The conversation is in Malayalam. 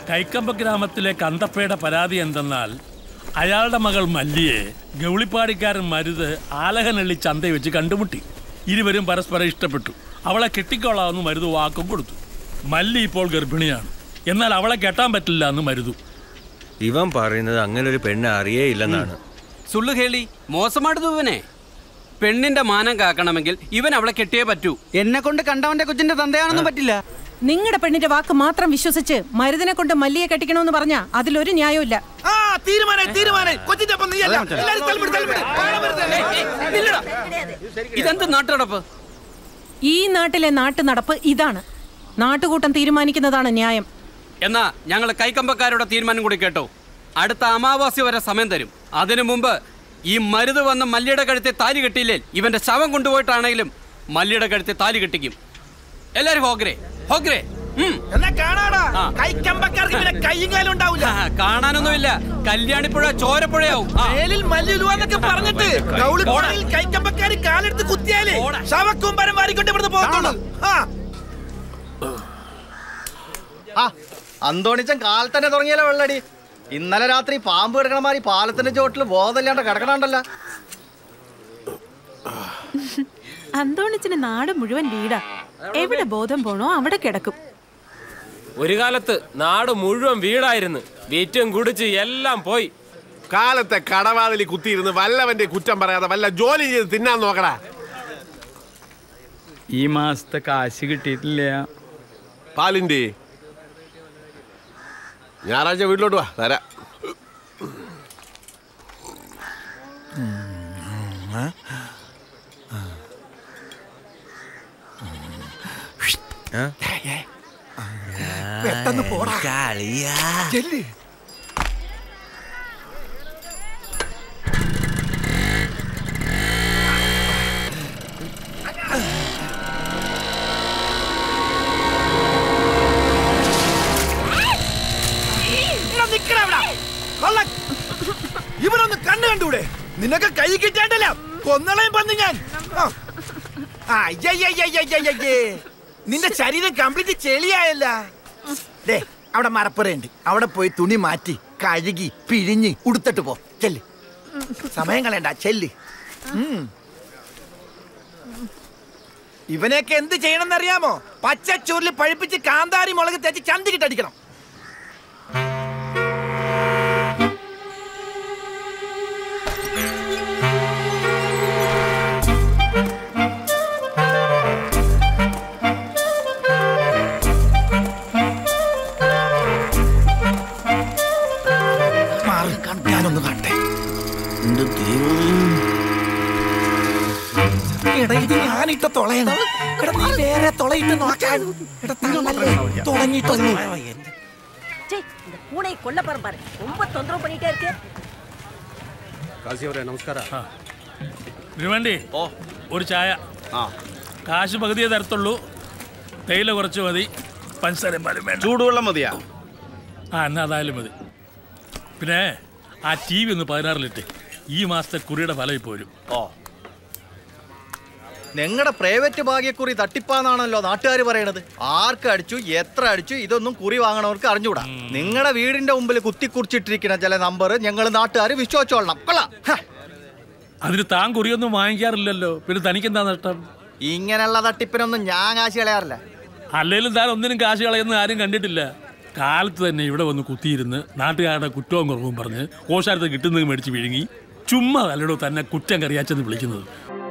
കൈക്കമ്പ ഗ്രാമത്തിലെ കന്തപ്പയുടെ പരാതി എന്തെന്നാൽ അയാളുടെ മകൾ മല്ലിയെ ഗൗളിപ്പാടിക്കാരൻ മരുത് ആലഹനള്ളി ചന്തയിൽ വെച്ച് കണ്ടുമുട്ടി ഇരുവരും പരസ്പരം ഇഷ്ടപ്പെട്ടു അവളെ കെട്ടിക്കൊള്ളാമെന്ന് മരുത് വാക്കും കൊടുത്തു മല്ലി ഇപ്പോൾ ഗർഭിണിയാണ് എന്നാൽ അവളെ കെട്ടാൻ പറ്റില്ല എന്ന് മരുതു ഇവൻ പറയുന്നത് അങ്ങനെ ഒരു പെണ്ണ് അറിയേ ഇല്ലെന്നാണ് സുള്ളു കേളി മോശമാടുന്നു ഇവനെ പെണ്ണിന്റെ മാനം കാക്കണമെങ്കിൽ ഇവൻ അവളെ കെട്ടിയേ പറ്റൂ എന്നെ കൊണ്ട് കണ്ടവന്റെ കൊച്ചിന്റെ തന്തയാണെന്നും പറ്റില്ല നിങ്ങളുടെ പെണ്ണിന്റെ വാക്ക് മാത്രം വിശ്വസിച്ച് മരുതിനെ കൊണ്ട് മല്ലിയെ കെട്ടിക്കണമെന്ന് പറഞ്ഞാ അതിലൊരു ന്യായവും ആ തീരുമാനം തീരുമാനം കൊച്ചിന്റെ ഒപ്പം നീയല്ല എല്ലാരും തലമുടി തലമുടി നില്ലെടാ. ഇതെന്ത് നാട്ടുനടപ്പ് ഈ നാട്ടിലെ നാട്ടു നടപ്പ് ഇതാണ് നാട്ടുകൂട്ടം തീരുമാനിക്കുന്നതാണ് ന്യായം എന്നാ ഞങ്ങൾ കൈക്കമ്പക്കാരുടെ തീരുമാനം കൂടി കേട്ടോ അടുത്ത അമാവാസ്യ വരെ സമയം തരും അതിനു മുമ്പ് ഈ മരുത് വന്ന് മല്ലിയുടെ കഴുത്തെ താലി കെട്ടിയില്ലേ ഇവന്റെ ശവം കൊണ്ടുപോയിട്ടാണെങ്കിലും മല്ലിയുടെ കഴുത്തെ താലി കെട്ടിക്കും എല്ലാരും ഹോഗ്രേ ഹോഗ്രേ ഉം. എന്നാ കാണാടാ ആ. കൈക്കമ്പക്കാർക്ക് പിന്നെ കയ്യും കാലും ഉണ്ടാവില്ല ആ, കാണാനൊന്നുമില്ല കല്യാണിപ്പുഴ ചോരപ്പുഴയാവും ആ. മേലിൽ മല്ലുലുവാന്നൊക്കെ പറഞ്ഞിട്ട് ഗൗളിപ്പാടിൽ കൈക്കമ്പക്കാര് കാലെടുത്ത് കുത്തിയാലേ ശവക്കൂമ്പരം വാരിക്കൊണ്ട് ഇവിടുന്ന് പോകത്തുള്ളൂ ആ ആ അന്തോണിച്ചൻ കാലത്തന്നെ തുടങ്ങിയല്ലോ വെള്ളടി ഇന്നലെ രാത്രി പാമ്പ് കിടക്കണ മാതിരി പാലത്തിന്റെ ചോട്ടിൽ ബോധമില്ലാണ്ട് കിടക്കണുണ്ടല്ലോ അന്തോണിച്ചിന് നാട് മുഴുവൻ വീടാ എവിടെ ബോധം പോണോ അവിടെ കിടക്കും ഒരു കാലത്ത് നാട് മുഴുവൻ വീടായിരുന്നു വീറ്റും കുടിച്ച് എല്ലാം പോയി കാലത്തെ കടവാതിലി കുത്തിയിരുന്ന് വല്ലവന്റെ കുറ്റം പറയാതെ വല്ല ജോലി ചെയ്ത് തിന്നാൻ നോക്കടാ ഈ മാസത്തെ കാശ് കിട്ടിയിട്ടില്ല പാലിന്റെ ഞായറാഴ്ച വീട്ടിലോട്ട് വാ തരാം പെട്ടെന്ന് പോടാ ചെല്ല് ഇവിടെ നിക്കടാ ഇവിടെ. കൊള്ള. ഇവനൊന്ന് കണ്ണു കണ്ടൂടെ നിനക്ക് കൈ കിട്ടാണ്ടല്ല കൊന്നളയും പന്നി ഞാൻ ആ. ആ, അയ്യയ്യയ്യയ്യയ്യയ്യേ. നിന്റെ ശരീരം കംപ്ലീറ്റ് ചെളിയായല്ല ദേ അവിടെ മരപ്പുറയുണ്ട് അവിടെ പോയി തുണി മാറ്റി കഴുകി പിഴിഞ്ഞ് ഉടുത്തിട്ട് പോ ചെല്ല് സമയം കളയണ്ട ചെല്ല് ഉം. ഇവനെയൊക്കെ എന്ത് ചെയ്യണമെന്നറിയാമോ പച്ചച്ചൂരിൽ പഴുപ്പിച്ച് കാന്താരി മുളക് തേച്ച് ചന്തിക്കിട്ടടിക്കണം മാറി ഞാനൊന്ന് കാണട്ടെ എടാ ഇത് ഞാനിട്ട തുളയണം എടാ നീ വേറെ തുളയിട്ട് നോക്കാൻ എടാ തള്ളല്ലേ തുടങ്ങിയിട്ടൊന്നു ச்சே, இந்த பூனை கொல்ல போறேன் பாரு ரொம்ப தொந்தரவு பண்ணிட்டே இருக்கு വേണ്ടി ഒരു ചായ കാശ് പകുതിയേ തരത്തുള്ളൂ തേയില കുറച്ച് മതി പഞ്ചസാരയും പാലും വേണ്ട ചൂടുവെള്ളം മതിയാ ആ എന്നാ അതായാലും മതി പിന്നെ ആ ടി വി ഒന്ന് പതിനാറിലിട്ട് ഈ മാസത്തെ കുറിയുടെ ഫലം ഇപ്പോൾ വരും നിങ്ങളുടെ പ്രൈവറ്റ് ഭാഗ്യക്കുറി തട്ടിപ്പാന്നാണല്ലോ നാട്ടുകാർ പറയണത് ആർക്ക് അടിച്ചു എത്ര അടിച്ചു ഇതൊന്നും കുറി വാങ്ങണവർക്ക് അറിഞ്ഞൂടാ നിങ്ങളുടെ വീടിന്റെ മുമ്പിൽ കുത്തിക്കുറിച്ചിട്ടിരിക്കുന്ന ചില നമ്പർ ഞങ്ങൾ നാട്ടുകാർ വിശ്വസിച്ചോളണം കൊള്ളാം ഹ. അതിന് താൻ കുറിയൊന്നും വാങ്ങിക്കാറില്ലല്ലോ പിന്നെ തനിക്കെന്താ നഷ്ടം ഇങ്ങനെയുള്ള തട്ടിപ്പിനൊന്നും ഞാൻ കാശ് കളയാറില്ല അല്ലെങ്കിലും താൻ ഒന്നിനും കാശ് കളയുന്ന ആരും കണ്ടിട്ടില്ല കാലത്ത് തന്നെ ഇവിടെ വന്ന് കുത്തിയിരുന്ന് നാട്ടുകാരുടെ കുറ്റവും കുറവും പറഞ്ഞ് കോശാരത്ത് കിട്ടുന്നത് മേടിച്ച് വിഴുങ്ങി ചുമ്മാ അല്ലടോ തന്നെ കുറ്റം കറിയാച്ചെന്ന് വിളിക്കുന്നത്